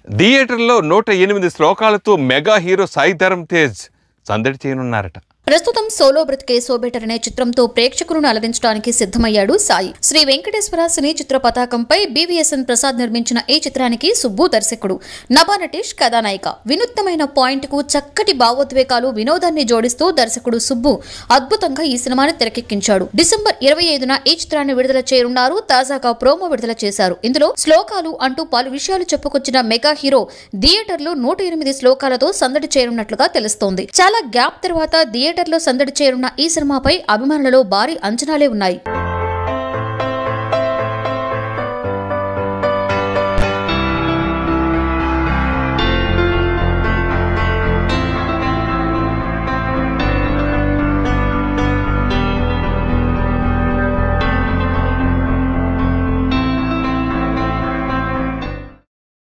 థియేటర్లో నూట ఎనిమిది శ్లోకాలతో మెగా హీరో సాయి ధరమ్ తేజ్ సందడి చేయనున్నారట ప్రస్తుతం సోలో బ్రతికే సోబెటర్ అనే చిత్రంతో ప్రేక్షకులను అలరించడానికి సిద్ధమయ్యాడు సాయి శ్రీ వెంకటేశ్వర సినీ చిత్ర పతాకంపై బీవీఎస్ఎన్ ప్రసాద్ నిర్మించిన ఈ చిత్రానికి సుబ్బు దర్శకుడు నభా నటీష్ కథానాయిక వినూత్నమైన పాయింట్ కు చక్కటి భావోద్వేగాలు వినోదాన్ని జోడిస్తూ దర్శకుడు సుబ్బు అద్భుతంగా ఈ సినిమాని తెరకెక్కించాడు డిసెంబర్ ఇరవై ఐదున ఈ చిత్రాన్ని విడుదల చేయనున్నారు తాజాగా ప్రోమో విడుదల చేశారు ఇందులో శ్లోకాలు అంటూ పలు విషయాలు చెప్పుకొచ్చిన మెగా హీరో థియేటర్లో నూట ఎనిమిది శ్లోకాలతో సందడి చేరున్నట్లుగా తెలుస్తోంది చాలా గ్యాప్ తర్వాత థియేటర్లో సందడి చేరున్న ఈ సినిమాపై అభిమానులలో భారీ అంచనాలే ఉన్నాయి